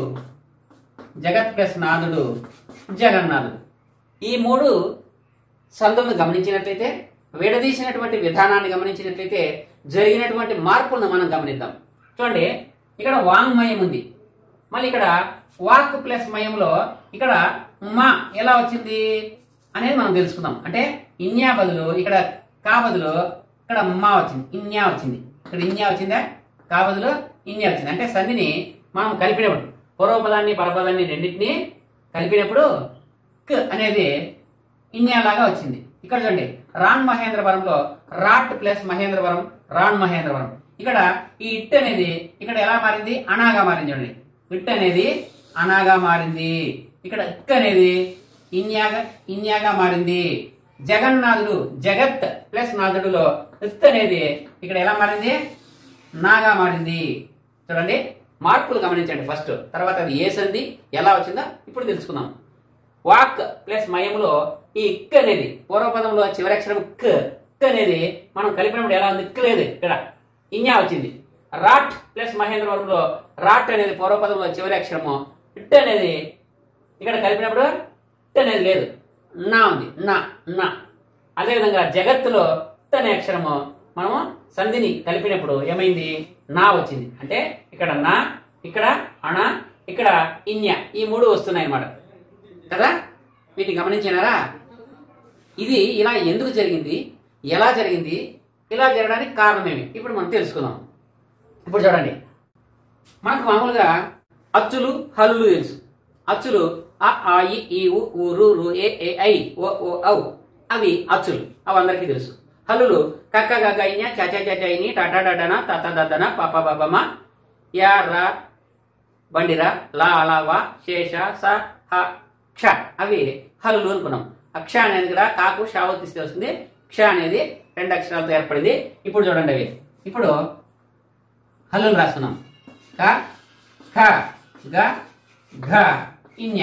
జగత్ ప్లస్ నాథుడు జగన్నాథుడు ఈ మూడు సందులను గమనించినట్లయితే విడదీసినటువంటి విధానాన్ని గమనించినట్లయితే జరిగినటువంటి మార్పులను మనం గమనిద్దాం చూడండి ఇక్కడ వాంగ్మయం ఉంది మళ్ళీ ఇక్కడ వాక్ ప్లస్ మయంలో ఇక్కడ మా ఎలా వచ్చింది అనేది మనం తెలుసుకుందాం అంటే ఇన్యా బదులు ఇక్కడ కా బదులు ఇక్కడ మా వచ్చింది ఇన్యా వచ్చింది ఇక్కడ ఇన్యా వచ్చిందా కా బదులు ఇన్యా వచ్చింది అంటే సంధిని మనం కలిపినప్పుడు పూర్వపదాన్ని పరపదాన్ని రెండింటిని కలిపినప్పుడు క్ అనేది ఇన్యాలాగా వచ్చింది ఇక్కడ చూడండి రాన్ మహేంద్రవరంలో రాట్ ప్లస్ మహేంద్రవరం రాన్ మహేంద్రవరం ఇక్కడ ఈ ఇట్ అనేది ఇక్కడ ఎలా మారింది అనాగా మారింది చూడండి ఇట్ అనేది అనాగా మారింది ఇక్కడ ఇక్ అనేది ఇన్యాగా ఇన్యాగా మారింది జగన్నాథుడు జగత్ ప్లస్ నాథుడులో ఇత్ అనేది ఇక్కడ ఎలా మారింది నాగా మారింది చూడండి మార్పులు గమనించండి ఫస్ట్ తర్వాత అది ఏ సంధి ఎలా వచ్చిందో ఇప్పుడు తెలుసుకుందాం వాక్ ప్లస్ మయంలో ఈ ఇక్ అనేది పూర్వపదంలో చివరి అక్షరం క్ ఇక్ అనేది మనం కలిపినప్పుడు ఎలా ఉంది ఇక్ లేదు ఇక్కడ ఇన్యా వచ్చింది రాట్ ప్లస్ మహేంద్రవరంలో రాట్ అనేది పూర్వపదంలో చివరి అక్షరము ఇట్ అనేది ఇక్కడ కలిపినప్పుడు ఇట్ అనేది లేదు నా ఉంది నా నా అదేవిధంగా జగత్తులో ఇట్ అనే అక్షరము మనము సంధిని కలిపినప్పుడు ఏమైంది నా వచ్చింది అంటే ఇక్కడ నా ఇక్కడ అణ ఇక్కడ ఇన్య ఈ మూడు వస్తున్నాయి అన్నమాట కదా వీటిని గమనించినారా ఇది ఇలా ఎందుకు జరిగింది ఎలా జరిగింది ఇలా జరగడానికి కారణమేమి ఇప్పుడు మనం తెలుసుకుందాం ఇప్పుడు చూడండి మనకు మామూలుగా అచ్చులు హల్లులు తెలుసు అచ్చులు అ ఆ ఇ ఈ ఉ ఊ రు రు ఏ ఏ ఐ ఓ ఓ ఔ అవి అచ్చులు అవి అందరికీ తెలుసు హల్లులు కక్క గగ్గ ఇన్య చ చ చ చ ఇని టాటా డడన తత దద్దన పాప బాబమ యా రా బండిరా లా అలా వా శేష స హ క్ష అవి హల్లులు అనుకున్నాం అక్ష అనేది కూడా కాకు షావు తీస్తే వస్తుంది క్ష అనేది రెండు అక్షరాలతో ఏర్పడింది ఇప్పుడు చూడండి అవి ఇప్పుడు హల్లులు రాస్తున్నాం క ఖ గ ఘ ఇన్య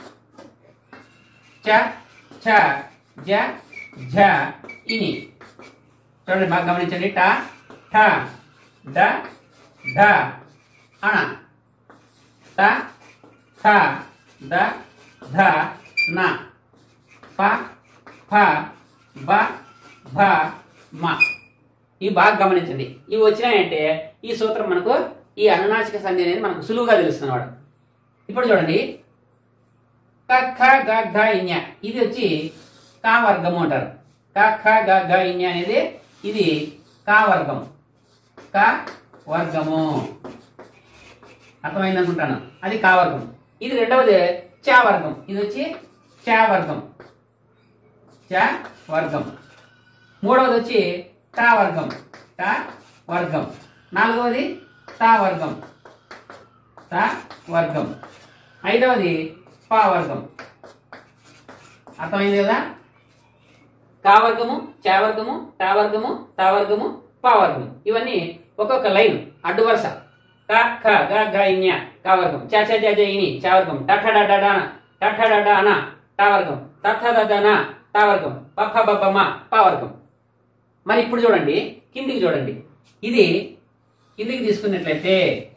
చ ఛ జ ఝ ఇని చూడండి బాగా గమనించండి ట ఠ డ ఢ అణ ట థ ద ధ న ప ఫ బ భ మ ఇవి బాగా గమనించండి ఇవి వచ్చినాయంటే ఈ సూత్రం మనకు ఈ అనునాసిక సంధి అనేది మనకు సులువుగా తెలుస్తుంది అన్నమాట ఇప్పుడు చూడండి క ఖ గ ఘ ఇన్య ఇది వచ్చి కా వర్గము అంటారు క ఖ గ ఘ ఇన్య అనేది ఇది కా వర్గం క వర్గము అర్థమైంది అనుకుంటాను అది కా వర్గం ఇది రెండవది చా వర్గం ఇది వచ్చి చా వర్గం చ వర్గం మూడవది వచ్చి టా వర్గం టా వర్గం నాలుగవది టా వర్గం టా వర్గం ఐదవది పా వర్గం అర్థమైంది కదా కా వర్గము చా వర్గము టా వర్గము తా వర్గము పా వర్గము ఇవన్నీ ఒక్కొక్క లైన్ అడ్డు వరుస క ఖ గ గ ఇన్య కా వర్గం చ చ జ జ ఇని చా వర్గం టఠ డ డ డ న టఠ డ డ న టా వర్గం తథ ద ద న టా వర్గం పఫ బ బ మ పా వర్గం మరి ఇప్పుడు చూడండి కిందికి చూడండి ఇది కిందికి తీసుకున్నట్లయితే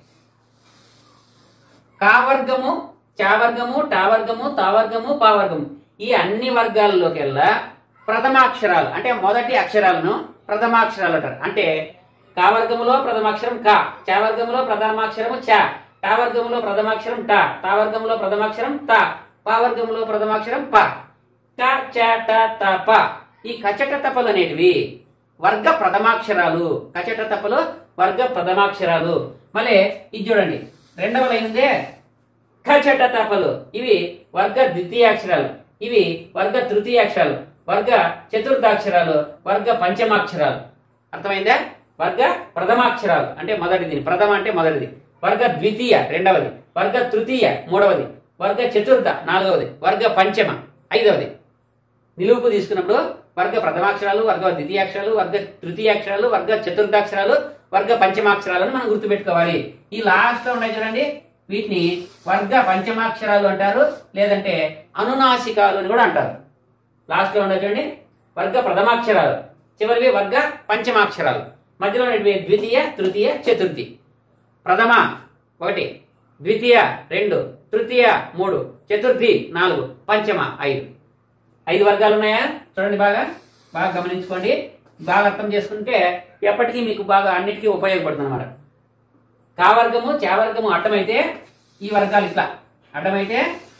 కావర్గము చావర్గము టావర్గము తావర్గము పావర్గము ఈ అన్ని వర్గాలలోకెల్లా ప్రథమాక్షరాలు అంటే మొదటి అక్షరాలను ప్రథమాక్షరాలు అంటారు అంటే కావర్గములో ప్రథమాక్షరం కా చావర్గములో ప్రథమాక్షరము చా టావర్గములో ప్రథమాక్షరం టా తావర్గములో ప్రథమాక్షరం తా పావర్గములో ప్రథమాక్షరం పా క చ ట త ప ఈ కచట తపలు అనేటివి వర్గ ప్రథమాక్షరాలు కచట తపలు వర్గ ప్రథమాక్షరాలు మళ్ళీ ఇది చూడండి రెండవ లైన్ ఉందే ఖచట తపలు ఇవి వర్గ ద్వితీయాక్షరాలు ఇవి వర్గ తృతీయాక్షరాలు వర్గ చతుర్థాక్షరాలు వర్గ పంచమాక్షరాలు అర్థమైందా వర్గ ప్రథమాక్షరాలు అంటే మొదటిది ప్రథమ అంటే మొదటిది వర్గ ద్వితీయ రెండవది వర్గ తృతీయ మూడవది వర్గ చతుర్థ నాలుగవది వర్గ పంచమ ఐదవది నిలువుకు తీసుకున్నప్పుడు వర్గ ప్రథమాక్షరాలు వర్గ ద్వితీయాక్షరాలు వర్గ తృతీయాక్షరాలు వర్గ చతుర్థాక్షరాలు వర్గ పంచమాక్షరాలను మనం గుర్తుపెట్టుకోవాలి ఈ లాస్ట్ లో ఉన్నాయి చూడండి వీటిని వర్గ పంచమాక్షరాలు అంటారు లేదంటే అనునాసికాలు అని కూడా అంటారు లాస్ట్ లో ఉన్నాయి చూడండి వర్గ ప్రథమాక్షరాలు చివరివి వర్గ పంచమాక్షరాలు మధ్యలో ఉన్నటివి ద్వితీయ తృతీయ చతుర్థి ప్రథమ ఒకటి ద్వితీయ రెండు తృతీయ మూడు చతుర్థి నాలుగు పంచమ ఐదు ఐదు వర్గాలు ఉన్నాయా చూడండి బాగా బాగా గమనించుకోండి బాగా అర్థం చేసుకుంటే ఎప్పటికీ మీకు బాగా అన్నిటికీ ఉపయోగపడుతుంది అనమాట కావర్గము చావర్గము అడ్డమైతే ఈ వర్గాలు ఇట్లా అడ్డమైతే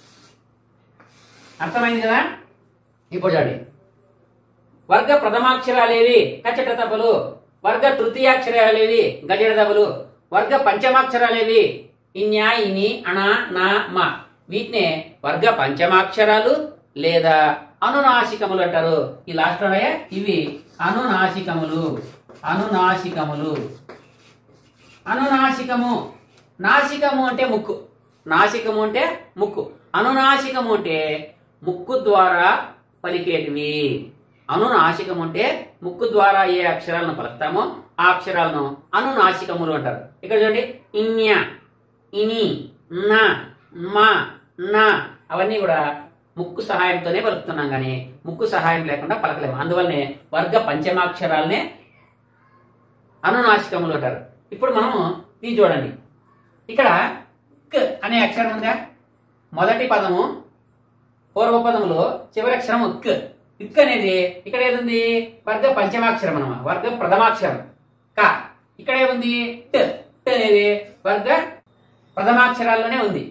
అర్థమైంది కదా ఇప్పుడు చూడండి వర్గ ప్రథమాక్షరాలేవి కచ్చట తపలు వర్గ తృతీయాక్షరాలేవి గజడ దబలు వర్గ పంచమాక్షరాలేవి ఇన్యా ఇని అణ నా మా వీటినే వర్గ పంచమాక్షరాలు లేదా అనునాసికములు అంటారు ఈ లాస్ట్ లోనే ఇవి అనునాసికములు అనునాసికములు అనునాసికము నాసికము అంటే ముక్కు నాసికము అంటే ముక్కు అనునాసికము అంటే ముక్కు ద్వారా పలికేటివి అనునాసికము అంటే ముక్కు ద్వారా ఏ అక్షరాలను పలుకుతామో ఆ అక్షరాలను అనునాసికములు అంటారు ఇక్కడ చూడండి ఇన్య ఇని న మ న అవన్నీ కూడా ముక్కు సహాయంతోనే పలుకుతున్నాం కానీ ముక్కు సహాయం లేకుండా పలకలేము అందువల్లనే వర్గ పంచమాక్షరాలనే అనునాసికములు అంటారు ఇప్పుడు మనము దీన్ని చూడండి ఇక్కడ క్ అనే అక్షరం ఉందా మొదటి పదము పూర్వ పదములో చివరి అక్షరం క్ ఇక్ అనేది ఇక్కడ ఏముంది వర్గ పంచమాక్షరం అనమా వర్గ ప్రథమాక్షరం క ఇక్కడ ఏముంది ట్ ట్ అనేది వర్గ ప్రథమాక్షరాల్లోనే ఉంది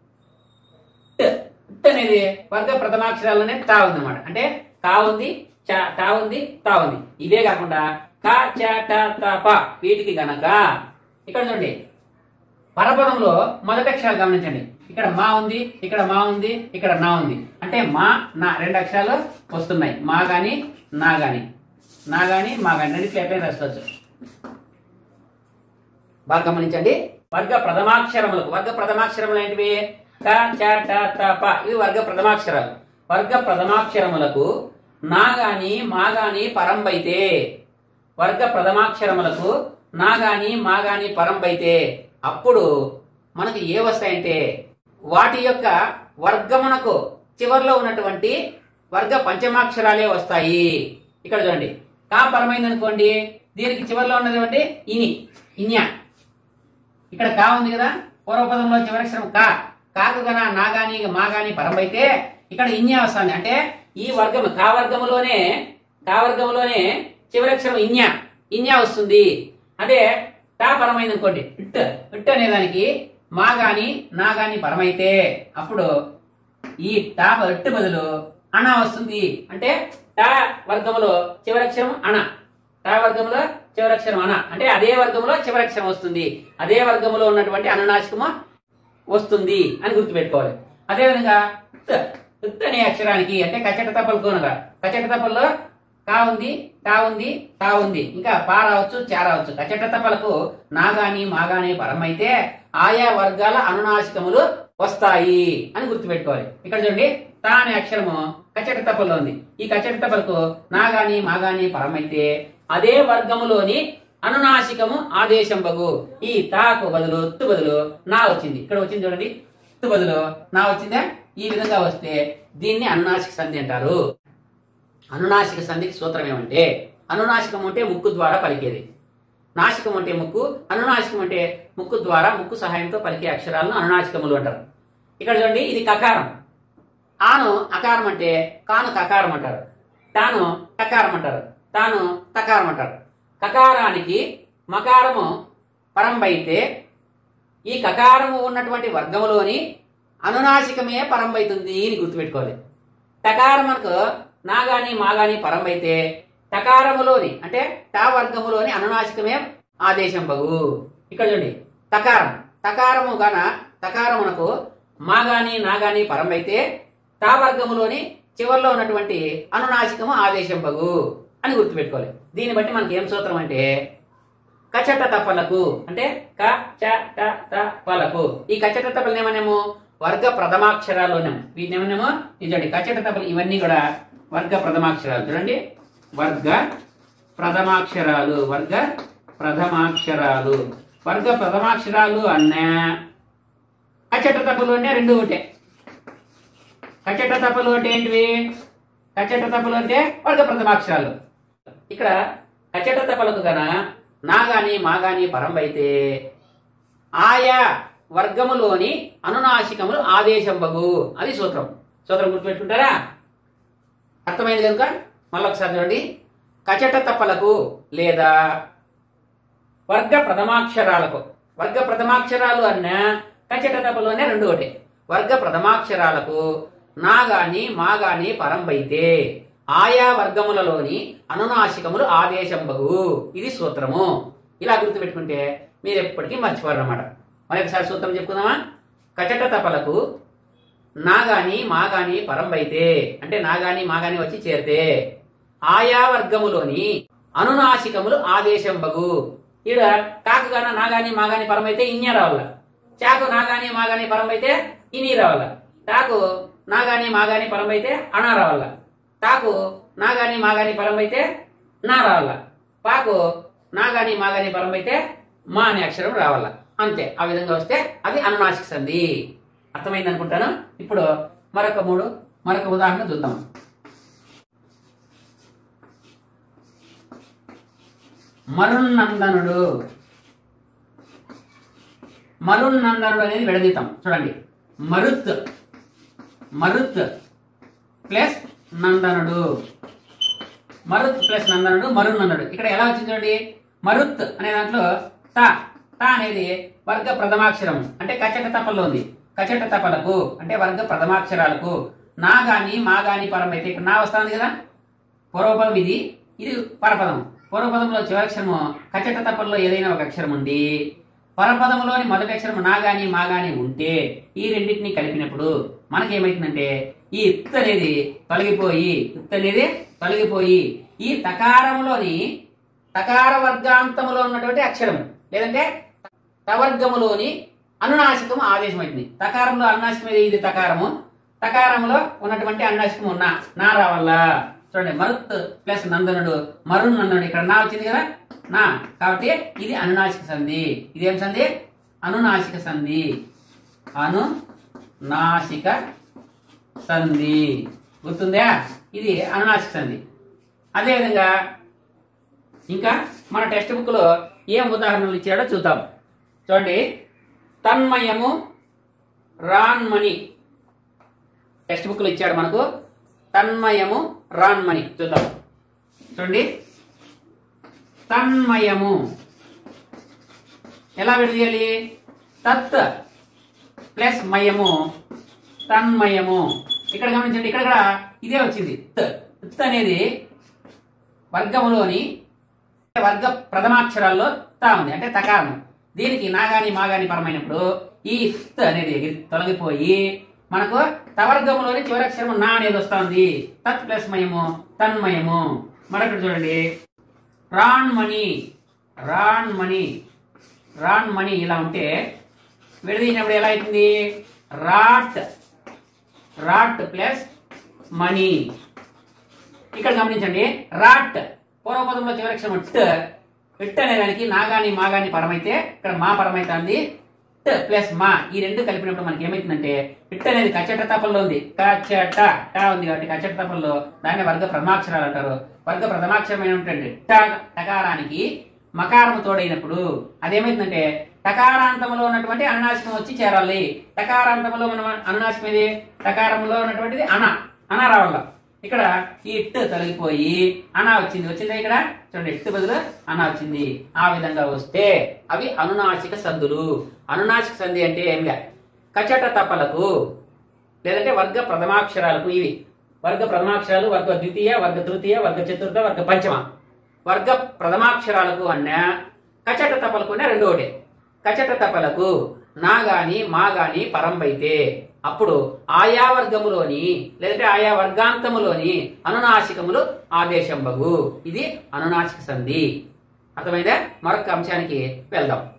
ట్ ట్ అనేది వర్గ ప్రథమాక్షరాల్లోనే తా ఉంది అనమాట అంటే కా ఉంది చ టా ఉంది తా ఉంది ఇవే కాకుండా క చ ట త ప వీటికి గనక ఇక్కడ చూడండి పరపదంలో మొదటి అక్షరాలు గమనించండి ఇక్కడ మా ఉంది ఇక్కడ మా ఉంది ఇక్కడ నా ఉంది అంటే మా నా రెండు అక్షరాలు వస్తున్నాయి మా గాని నా గాని నా గాని మా గాని రెండిట్లో ఎప్పుడైనా రాసుకోవచ్చు బాగా గమనించండి వర్గ ప్రథమాక్షరములకు వర్గ ప్రథమాక్షరములు ఏంటివి క చ ట త ప ఇవి వర్గ ప్రథమాక్షరాలు వర్గ ప్రథమాక్షరములకు నా గాని మా గాని పరంబైతే వర్గ ప్రథమాక్షరములకు నా గాని మా గాని పరంబైతే అప్పుడు మనకు ఏ వస్తాయంటే వాటి యొక్క వర్గమునకు చివర్లో ఉన్నటువంటి వర్గ పంచమాక్షరాలే వస్తాయి ఇక్కడ చూడండి కా పరమైంది అనుకోండి దీనికి చివర్లో ఉన్నటువంటి ఇని ఇన్య ఇక్కడ కా ఉంది కదా పూర్వపదంలో చివరక్షరం కా కాకు గన నా గాని మా గాని పరమైతే ఇక్కడ ఇన్య వస్తుంది అంటే ఈ వర్గం కా వర్గములోనే కా వర్గములోనే చివరక్షరం ఇన్య ఇన్య వస్తుంది అదే టా పరమైంది అనుకోండి ఇట్ ఇట్ అనే దానికి మా గాని నా గాని పరమైతే అప్పుడు ఈ టా ఇట్ బదులు అణ వస్తుంది అంటే టా వర్గములో చివరక్షరం అణ టా వర్గంలో చివరక్షరం అణ అంటే అదే వర్గంలో చివరక్షరం వస్తుంది అదే వర్గంలో ఉన్నటువంటి అనునాశకము వస్తుంది అని గుర్తుపెట్టుకోవాలి అదేవిధంగా ఉత్ ఉత్ అనే అక్షరానికి అంటే కచ్చట తప్పలు కోనగా కచ్చట తప్పల్లో కా ఉంది తా ఉంది తా ఉంది ఇంకా పా రావచ్చు చా రావచ్చు కచ్చట తప్పలకు నా గాని మా గాని పరమైతే ఆయా వర్గాల అనునాసికములు వస్తాయి అని గుర్తుపెట్టుకోవాలి ఇక్కడ చూడండి తా అనే అక్షరము కచ్చట తప్పల్లో ఉంది ఈ కచ్చట తప్పలకు నా గాని మా గాని పరమైతే అదే వర్గములోని అనునాసికము ఆదేశం బగు ఈ తాకు బదులు తు బదులు నా వచ్చింది ఇక్కడ వచ్చింది చూడండి తు బదులు నా వచ్చిందా ఈ విధంగా వస్తే దీన్ని అనునాసిక సంధి అంటారు అనునాసిక సంధికి సూత్రం ఏమంటే అనునాసికం అంటే ముక్కు ద్వారా పలికేది నాసికం అంటే ముక్కు అనునాసికం అంటే ముక్కు ద్వారా ముక్కు సహాయంతో పలికే అక్షరాలను అనునాసికములు అంటారు ఇక్కడ చూడండి ఇది కకారం ఆను అకారం అంటే కాను కకారం అంటారు తాను కకారం అంటారు తాను తకారం అంటారు కకారానికి మకారము పరంబైతే ఈ కకారము ఉన్నటువంటి వర్గములోని అనునాసికమే పరంబైతుంది అని గుర్తుపెట్టుకోవాలి టకారమునకు నా గాని మా గాని పరం అయితే టకారములోని అంటే టా వర్గములోని అనునాసికమే ఆదేశం బగు ఇక్కడ చూడండి తకారం తకారము గన తకారమునకు మా గాని నా గాని పరం అయితే టా వర్గములోని చివర్లో ఉన్నటువంటి అనునాసికము ఆదేశం బగు అని గుర్తుపెట్టుకోవాలి దీన్ని బట్టి మనకి ఏం సూత్రం అంటే కచట తప్పలకు అంటే క చ ట త పలకు ఈ కచట తప్పలు ఏమనేమో వర్గ ప్రథమాక్షరాలు అనేమో వీటిని ఏమనేమో చూడండి కచట తప్పలు ఇవన్నీ కూడా వర్గ ప్రథమాక్షరాలు చూడండి వర్గ ప్రథమాక్షరాలు వర్గ ప్రథమాక్షరాలు వర్గ ప్రథమాక్షరాలు అన్నా కచట తప్పలు అంటే రెండు ఒకటే కచట తప్పలు అంటే ఏంటివి కచట తప్పలు అంటే వర్గ ప్రథమాక్షరాలు ఇక్కడ కచట తప్పలకు గన నా గాని మా గాని పరంబైతే ఆయా వర్గములోని అనునాసికములు ఆదేశంబగు అది సూత్రం సూత్రం గుర్తుపెట్టుకుంటారా అర్థమైంది కనుక మళ్ళీ ఒకసారి చూడండి కచట తప్పలకు లేదా వర్గ ప్రథమాక్షరాలకు వర్గ ప్రథమాక్షరాలు అన్న కచట తప్పలోనే రెండు ఒకటి వర్గ ప్రథమాక్షరాలకు నా గాని మా గాని పరంబైతే ఆయా వర్గములలోని అనునాసికములు ఆదేశంబగు ఇది సూత్రము ఇలా గుర్తుపెట్టుకుంటే మీరు ఎప్పటికీ మర్చిపోరు అన్నమాట మరి ఒకసారి సూత్రం చెప్పుకుందామా కచట తపలకు నా గాని మా గాని పరంబైతే అంటే నా గాని మా గాని వచ్చి చేరితే ఆయా వర్గములోని అనునాసికములు ఆదేశంబగు ఈడ కాకు గాన నా గాని మా గాని పరమైతే ఇన్య రావాల చాకు నా గాని మా గాని పరమైతే ఇని రావాల టాకు నా గాని మా గాని పరమైతే అణ రావాల తాకు నా గాని మా గాని పరమైతే నా రావాల పాకు నా గాని మా గాని పరమైతే మా అనే అక్షరం రావాల అంతే ఆ విధంగా వస్తే అది అనునాసిక సంధి అర్థమైంది అనుకుంటాను ఇప్పుడు మరొక మూడు మరొక ఉదాహరణ చూద్దాం మరున్నందనుడు మరున్నందనుడు అనేది విడదీతాం చూడండి మరుత్ మరుత్ ప్లస్ నందనుడు మరుత్ ప్లస్ నందనుడు మరున్నందనుడు ఇక్కడ ఎలా వచ్చింది చూడండి మరుత్ అనే దాంట్లో తా తా అనేది వర్గ ప్రథమాక్షరం అంటే కచట తపల్లో ఉంది కచట తపలకు అంటే వర్గ ప్రథమాక్షరాలకు నా గాని మా గాని పరం అయితే ఇక్కడ నా వస్తుంది కదా పూర్వపదం ఇది ఇది పరపదం పూర్వపదంలో చివరి అక్షరము కచట తపల్లో ఏదైనా ఒక అక్షరం ఉండి పరపదంలోని మొదటి అక్షరం నా గాని మా గాని ఉంటే ఈ రెండింటిని కలిపినప్పుడు మనకేమైతుందంటే ఈ ఇత్ అనేది తొలగిపోయి ఇత్ అనేది తొలగిపోయి ఈ తకారంలోని తకార వర్గాంతములో ఉన్నటువంటి అక్షరం లేదంటే తవర్గములోని అనునాసికము ఆదేశమైంది తకారంలో అనునాసికం ఏది ఇది తకారము తకారంలో ఉన్నటువంటి అనునాసికము నా నా రావల్ల చూడండి మరుత్ ప్లస్ నందనుడు మరున్ నందనుడు ఇక్కడ నా వచ్చింది కదా నా కాబట్టి ఇది అనునాసిక సంధి ఇదేం సంధి అనునాసిక సంధి అనునాసిక సంధి గుర్తుందా ఇది అనునాసిక సంధి అదేవిధంగా ఇంకా మన టెక్స్ట్ బుక్ లో ఏం ఉదాహరణలు ఇచ్చాడో చూద్దాం చూడండి తన్మయము రాన్మణి టెక్స్ట్ బుక్ లో ఇచ్చాడు మనకు తన్మయము రాన్మణి చూద్దాం చూడండి తన్మయము ఎలా విడదీయాలి తత్ ప్లస్ మయము తన్మయము ఇక్కడ గమనించండి ఇక్కడ కూడా ఇదే వచ్చింది త్ త్ అనేది వర్గములోని వర్గ ప్రథమాక్షరాల్లో తా ఉంది అంటే తకారం దీనికి నాగాని మాగాని పరమైనప్పుడు ఈ త్ అనేది ఎగిరి తొలగిపోయి మనకు తవర్గములోని చివరి అక్షరము నా అనేది వస్తుంది తత్ ప్లస్ మయము తన్మయము మరొకటి చూడండి రాన్మణి రాన్మణి రాన్మణి ఇలా ఉంటే విడదీసినప్పుడు ఎలా అవుతుంది రాట్ రాట్ ప్లస్ మణి ఇక్కడ గమనించండి రాట్ పూర్వపదంలో చివరి అక్షరం ట్ ఇట్ అనే దానికి నాగాని మాగాని పరమైతే ఇక్కడ మా పరమైతుంది ట్ ప్లస్ మా ఈ రెండు కలిపినప్పుడు మనకి ఏమైతుందంటే ఇట్ అనేది కచ్చట తపల్లో ఉంది కచ్చట టా ఉంది కాబట్టి కచ్చట తపల్లో దాన్ని వర్గ ప్రథమాక్షరాలు అంటారు వర్గ ప్రథమాక్షరమైనటువంటి ట టకారానికి మకారము తోడైనప్పుడు అదేమైతుందంటే టకారాంతంలో ఉన్నటువంటి అనునాశకం వచ్చి చేరాలి టకారాంతంలో మనం అనునాశకం ఏది టకారంలో ఉన్నటువంటిది అన అన రావాల ఇక్కడ ఈ ఇట్ తొలగిపోయి అనా వచ్చింది వచ్చిందా ఇక్కడ చూడండి ఇట్టు బదులు అనా వచ్చింది ఆ విధంగా వస్తే అవి అనునాసిక సంధులు అనునాసిక సంధి అంటే ఏం లే కచట తపలకు లేదంటే వర్గ ప్రథమాక్షరాలకు ఇవి వర్గ ప్రథమాక్షరాలు వర్గ ద్వితీయ వర్గ తృతీయ వర్గ చతుర్థ వర్గ పంచమ వర్గ ప్రథమాక్షరాలకు అన్న కచట తపలకు అన్న రెండు ఒకటే కచట తపలకు నా గాని మా గాని పరంబైతే అప్పుడు ఆయా వర్గములోని లేదంటే ఆయా వర్గాంతములోని అనునాసికములు ఆదేశంబగు ఇది అనునాసిక సంధి అర్థమైందా మరొక అంశానికి వెళ్దాం